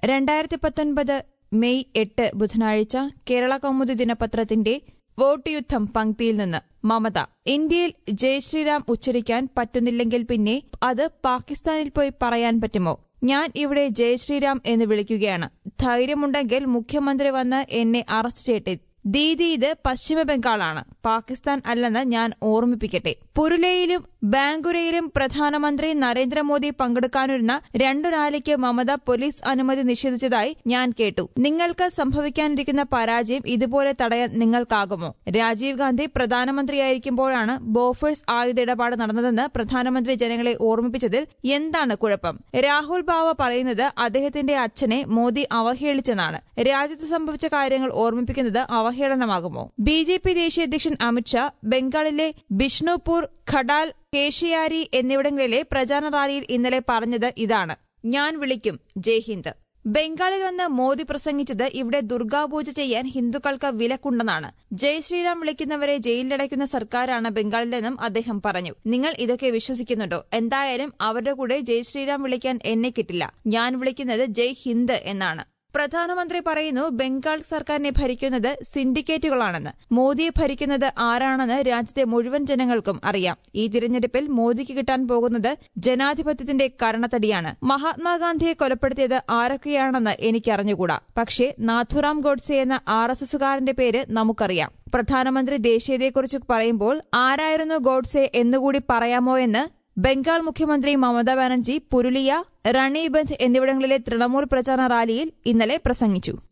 രണ്ടായിരത്തി പത്തൊൻപത് മെയ് എട്ട് ബുധനാഴ്ച കേരള കൗമുദി ദിനപത്രത്തിന്റെ വോട്ട് യുദ്ധം പങ്ക്തിയിൽ നിന്ന് മമത ഇന്ത്യയിൽ ജയ് ശ്രീറാം ഉച്ചരിക്കാൻ പറ്റുന്നില്ലെങ്കിൽ പിന്നെ അത് പാകിസ്ഥാനിൽ പോയി പറയാൻ പറ്റുമോ ഞാൻ ഇവിടെ ജയ് ശ്രീറാം എന്ന് വിളിക്കുകയാണ് ധൈര്യമുണ്ടെങ്കിൽ മുഖ്യമന്ത്രി വന്ന് എന്നെ അറസ്റ്റ് ചെയ്യട്ടെ ദീദി ഇത് പശ്ചിമ ബംഗാളാണ് പാകിസ്ഥാൻ അല്ലെന്ന് ഞാൻ ഓർമ്മിപ്പിക്കട്ടെ പുരുലയിലും ബാങ്കുരയിലും പ്രധാനമന്ത്രി നരേന്ദ്രമോദി പങ്കെടുക്കാനിരുന്ന രണ്ടു റാലിക്ക് മമത പോലീസ് അനുമതി നിഷേധിച്ചതായി ഞാൻ കേട്ടു നിങ്ങൾക്ക് സംഭവിക്കാനിരിക്കുന്ന പരാജയം ഇതുപോലെ തടയാൻ നിങ്ങൾക്കാകുമോ രാജീവ് ഗാന്ധി പ്രധാനമന്ത്രിയായിരിക്കുമ്പോഴാണ് ബോഫേഴ്സ് ആയുധ ഇടപാട് നടന്നതെന്ന് പ്രധാനമന്ത്രി ജനങ്ങളെ ഓർമ്മിപ്പിച്ചതിൽ എന്താണ് കുഴപ്പം രാഹുൽ ബാവ പറയുന്നത് അദ്ദേഹത്തിന്റെ അച്ഛനെ മോദി അവഹേളിച്ചെന്നാണ് രാജ്യത്ത് സംഭവിച്ച കാര്യങ്ങൾ ഓർമ്മിപ്പിക്കുന്നത് അവഹേളനമാകുമോ ബി ജെ പി ദേശീയ അധ്യക്ഷൻ അമിത്ഷാ ബംഗാളിലെ ബിഷ്ണുപൂർ ഖഡാൽ കേഷിയാരി എന്നിവിടങ്ങളിലെ പ്രചാരണ റാലിയിൽ ഇന്നലെ പറഞ്ഞത് ഇതാണ് ഞാൻ വിളിക്കും ജയ് ഹിന്ദ് ബംഗാളിൽ വന്ന് മോദി പ്രസംഗിച്ചത് ഇവിടെ ദുർഗാപൂജ ചെയ്യാൻ ഹിന്ദുക്കൾക്ക് വിലക്കുണ്ടെന്നാണ് ജയ് ശ്രീറാം വിളിക്കുന്നവരെ ജയിലിലടയ്ക്കുന്ന സർക്കാരാണ് ബംഗാളിലെന്നും അദ്ദേഹം പറഞ്ഞു നിങ്ങൾ ഇതൊക്കെ വിശ്വസിക്കുന്നുണ്ടോ എന്തായാലും അവരുടെ കൂടെ ജയ് ശ്രീറാം വിളിക്കാൻ എന്നെ കിട്ടില്ല ഞാൻ വിളിക്കുന്നത് ജയ് ഹിന്ദ് എന്നാണ് പ്രധാനമന്ത്രി പറയുന്നു ബംഗാൾ സർക്കാരിനെ ഭരിക്കുന്നത് സിൻഡിക്കേറ്റുകളാണെന്ന് മോദിയെ ഭരിക്കുന്നത് ആരാണെന്ന് രാജ്യത്തെ മുഴുവൻ ജനങ്ങൾക്കും അറിയാം ഈ തിരഞ്ഞെടുപ്പിൽ മോദിക്ക് കിട്ടാൻ പോകുന്നത് ജനാധിപത്യത്തിന്റെ കരണത്തടിയാണ് മഹാത്മാഗാന്ധിയെ കൊലപ്പെടുത്തിയത് ആരൊക്കെയാണെന്ന് എനിക്കറിഞ്ഞുകൂടാ പക്ഷേ നാഥുറാം ഗോഡ്സെ എന്ന ആർ എസ് എസുകാരന്റെ പേര് നമുക്കറിയാം പ്രധാനമന്ത്രി ദേശീയതയെക്കുറിച്ച് പറയുമ്പോൾ ആരായിരുന്നു ഗോഡ്സെ എന്നുകൂടി പറയാമോ എന്ന് ബംഗാൾ മുഖ്യമന്ത്രി മമതാ ബാനർജി പുരുലിയ റാണിബന്ധ് എന്നിവിടങ്ങളിലെ തൃണമൂൽ പ്രചാരണ റാലിയിൽ ഇന്നലെ പ്രസംഗിച്ചു